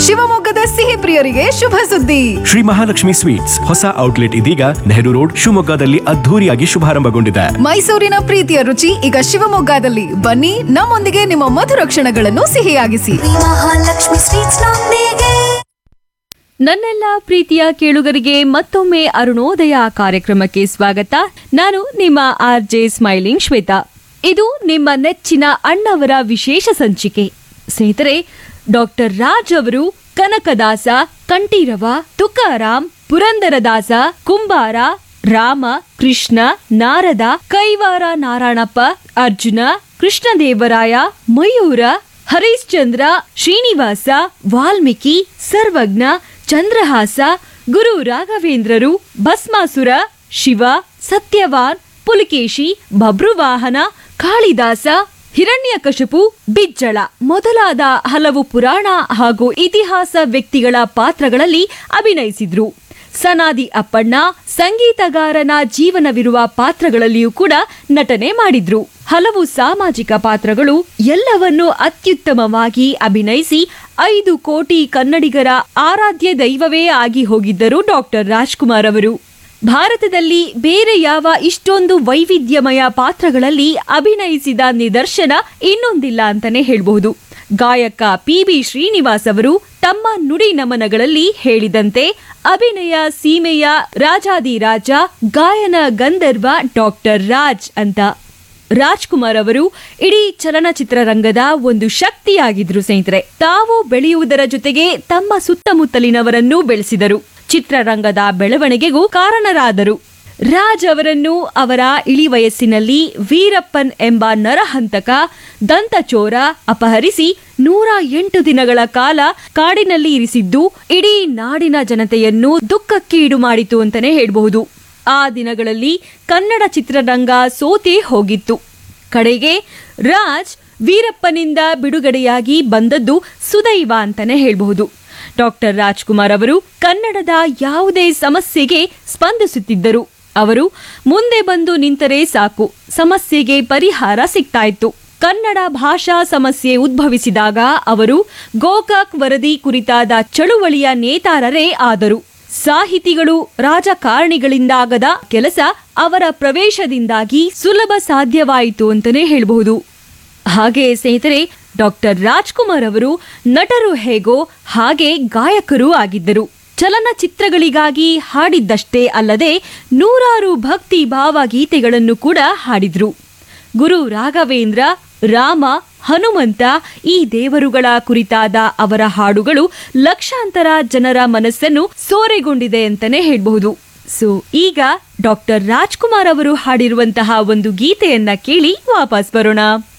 ಶಿವಮೊಗ್ಗದ ಸಿಹಿ ಪ್ರಿಯರಿಗೆ ಶುಭ ಸುದ್ದಿ ಶ್ರೀ ಮಹಾಲಕ್ಷ್ಮಿ ಸ್ವೀಟ್ಸ್ ಹೊಸ ಔಟ್ಲೆಟ್ ಇದೀಗ ನೆಹರು ರೋಡ್ ಶಿವಮೊಗ್ಗದಲ್ಲಿ ಅದ್ಧೂರಿಯಾಗಿ ಶುಭಾರಂಭಗೊಂಡಿದೆ ಮೈಸೂರಿನ ಪ್ರೀತಿಯ ರುಚಿ ಈಗ ಶಿವಮೊಗ್ಗದಲ್ಲಿ ಬನ್ನಿ ನಮ್ಮೊಂದಿಗೆ ನಿಮ್ಮ ಮಧುರ ಕ್ಷಣಗಳನ್ನು ಸಿಹಿಯಾಗಿಸಿ ಮಹಾಲಕ್ಷ್ಮಿ ಸ್ವೀಟ್ಸ್ ನೊಂದಿಗೆ ನನ್ನೆಲ್ಲ ಪ್ರೀತಿಯ ಕೇಳುಗರಿಗೆ ಮತ್ತೊಮ್ಮೆ ಅರುಣೋದಯ ಕಾರ್ಯಕ್ರಮಕ್ಕೆ ಸ್ವಾಗತ ನಾನು ನಿಮ್ಮ ಆರ್ ಜೆ ಸ್ಮೈಲಿಂಗ್ ಶ್ವೇತಾ ಇದು ನಿಮ್ಮ ನೆಚ್ಚಿನ ಅಣ್ಣವರ ವಿಶೇಷ ಸಂಚಿಕೆ ಸ್ನೇಹಿತರೆ ಡಾಕ್ಟರ್ ರಾಜ್ ಅವರು ಕನಕದಾಸ ಕಂಠೀರವ ತುಕಾರಾಮ್ ಪುರಂದರದಾಸ ಕುಂಬಾರ ರಾಮ ಕೃಷ್ಣ ನಾರದ ಕೈವಾರ ನಾರಾಯಣಪ್ಪ ಅರ್ಜುನ ಕೃಷ್ಣದೇವರಾಯ ಮಯೂರ ಹರಿಶ್ಚಂದ್ರ ಶ್ರೀನಿವಾಸ ವಾಲ್ಮೀಕಿ ಸರ್ವಜ್ಞ ಚಂದ್ರಹಾಸ ಗುರು ರಾಘವೇಂದ್ರರು ಭಸ್ಮಾಸುರ ಶಿವ ಸತ್ಯವಾನ್ ಪುಲಿಕೇಶಿ ಬಬ್ರುವಾಹನ ಕಾಳಿದಾಸ ಹಿರಣ್ಯಕಶಿಪು ಬಿಜ್ಜಳ ಮೊದಲಾದ ಹಲವು ಪುರಾಣ ಹಾಗೂ ಇತಿಹಾಸ ವ್ಯಕ್ತಿಗಳ ಪಾತ್ರಗಳಲ್ಲಿ ಅಭಿನಯಿಸಿದ್ರು ಸನಾದಿ ಅಪ್ಪಣ್ಣ ಸಂಗೀತಗಾರನ ಜೀವನವಿರುವ ಪಾತ್ರಗಳಲ್ಲಿಯೂ ಕೂಡ ನಟನೆ ಮಾಡಿದ್ರು ಹಲವು ಸಾಮಾಜಿಕ ಪಾತ್ರಗಳು ಎಲ್ಲವನ್ನೂ ಅತ್ಯುತ್ತಮವಾಗಿ ಅಭಿನಯಿಸಿ ಐದು ಕೋಟಿ ಕನ್ನಡಿಗರ ಆರಾಧ್ಯ ದೈವವೇ ಆಗಿ ಹೋಗಿದ್ದರು ಡಾಕ್ಟರ್ ರಾಜ್ಕುಮಾರ್ ಅವರು ಭಾರತದಲ್ಲಿ ಬೇರೆ ಯಾವ ಇಷ್ಟೊಂದು ವೈವಿಧ್ಯಮಯ ಪಾತ್ರಗಳಲ್ಲಿ ಅಭಿನಯಿಸಿದ ನಿದರ್ಶನ ಇನ್ನೊಂದಿಲ್ಲ ಅಂತಾನೆ ಹೇಳ್ಬಹುದು ಗಾಯಕ ಪಿ ಬಿ ಶ್ರೀನಿವಾಸ್ ಅವರು ತಮ್ಮ ನುಡಿ ನಮನಗಳಲ್ಲಿ ಹೇಳಿದಂತೆ ಅಭಿನಯ ಸೀಮೆಯ ರಾಜಾದಿರಾಜ ಗಾಯನ ಗಂಧರ್ವ ಡಾಕ್ಟರ್ ರಾಜ್ ಅಂತ ರಾಜ್ಕುಮಾರ್ ಅವರು ಇಡೀ ಚಲನಚಿತ್ರರಂಗದ ಒಂದು ಶಕ್ತಿಯಾಗಿದ್ರು ಸ್ನೇಹಿತರೆ ತಾವು ಬೆಳೆಯುವುದರ ಜೊತೆಗೆ ತಮ್ಮ ಸುತ್ತಮುತ್ತಲಿನವರನ್ನೂ ಬೆಳೆಸಿದರು ಚಿತ್ರರಂಗದ ಬೆಳವಣಿಗೆಗೂ ಕಾರಣರಾದರು ರಾಜ್ ಅವರನ್ನು ಅವರ ಇಳಿ ವಯಸ್ಸಿನಲ್ಲಿ ವೀರಪ್ಪನ್ ಎಂಬ ನರಹಂತಕ ದಂತಚೋರ ಅಪಹರಿಸಿ ನೂರ ಎಂಟು ದಿನಗಳ ಕಾಲ ಕಾಡಿನಲ್ಲಿ ಇರಿಸಿದ್ದು ಇಡೀ ನಾಡಿನ ಜನತೆಯನ್ನು ದುಃಖಕ್ಕೀಡು ಮಾಡಿತು ಅಂತಾನೆ ಹೇಳಬಹುದು ಆ ದಿನಗಳಲ್ಲಿ ಕನ್ನಡ ಚಿತ್ರರಂಗ ಸೋತೇ ಹೋಗಿತ್ತು ಕಡೆಗೆ ರಾಜ್ ವೀರಪ್ಪನಿಂದ ಬಿಡುಗಡೆಯಾಗಿ ಬಂದದ್ದು ಸುದೈವ ಅಂತಾನೆ ಹೇಳಬಹುದು ಡಾಕ್ಟರ್ ರಾಜ್ಕುಮಾರ್ ಅವರು ಕನ್ನಡದ ಯಾವುದೇ ಸಮಸ್ಯೆಗೆ ಸ್ಪಂದಿಸುತ್ತಿದ್ದರು ಅವರು ಮುಂದೆ ಬಂದು ನಿಂತರೆ ಸಾಕು ಸಮಸ್ಯೆಗೆ ಪರಿಹಾರ ಸಿಗ್ತಾ ಇತ್ತು ಕನ್ನಡ ಭಾಷಾ ಸಮಸ್ಯೆ ಉದ್ಭವಿಸಿದಾಗ ಅವರು ಗೋಕಾಕ್ ವರದಿ ಕುರಿತಾದ ಚಳುವಳಿಯ ನೇತಾರರೇ ಆದರು ಸಾಹಿತಿಗಳು ರಾಜಕಾರಣಿಗಳಿಂದಾಗದ ಕೆಲಸ ಅವರ ಪ್ರವೇಶದಿಂದಾಗಿ ಸುಲಭ ಸಾಧ್ಯವಾಯಿತು ಅಂತಾನೆ ಹೇಳಬಹುದು ಹಾಗೆ ಸ್ನೇಹಿತರೆ ಡಾಕ್ಟರ್ ರಾಜ್ಕುಮಾರ್ ಅವರು ನಟರು ಹೇಗೋ ಹಾಗೆ ಗಾಯಕರೂ ಆಗಿದ್ದರು ಚಲನಚಿತ್ರಗಳಿಗಾಗಿ ಹಾಡಿದ್ದಷ್ಟೇ ಅಲ್ಲದೆ ನೂರಾರು ಭಕ್ತಿ ಭಾವಗೀತೆಗಳನ್ನು ಕೂಡ ಹಾಡಿದ್ರು ಗುರು ರಾಘವೇಂದ್ರ ರಾಮ ಹನುಮಂತ ಈ ದೇವರುಗಳ ಕುರಿತಾದ ಅವರ ಹಾಡುಗಳು ಲಕ್ಷಾಂತರ ಜನರ ಮನಸ್ಸನ್ನು ಸೋರೆಗೊಂಡಿದೆ ಅಂತಾನೆ ಹೇಳಬಹುದು ಸೊ ಈಗ ಡಾಕ್ಟರ್ ರಾಜ್ಕುಮಾರ್ ಅವರು ಹಾಡಿರುವಂತಹ ಒಂದು ಗೀತೆಯನ್ನ ಕೇಳಿ ವಾಪಸ್ ಬರೋಣ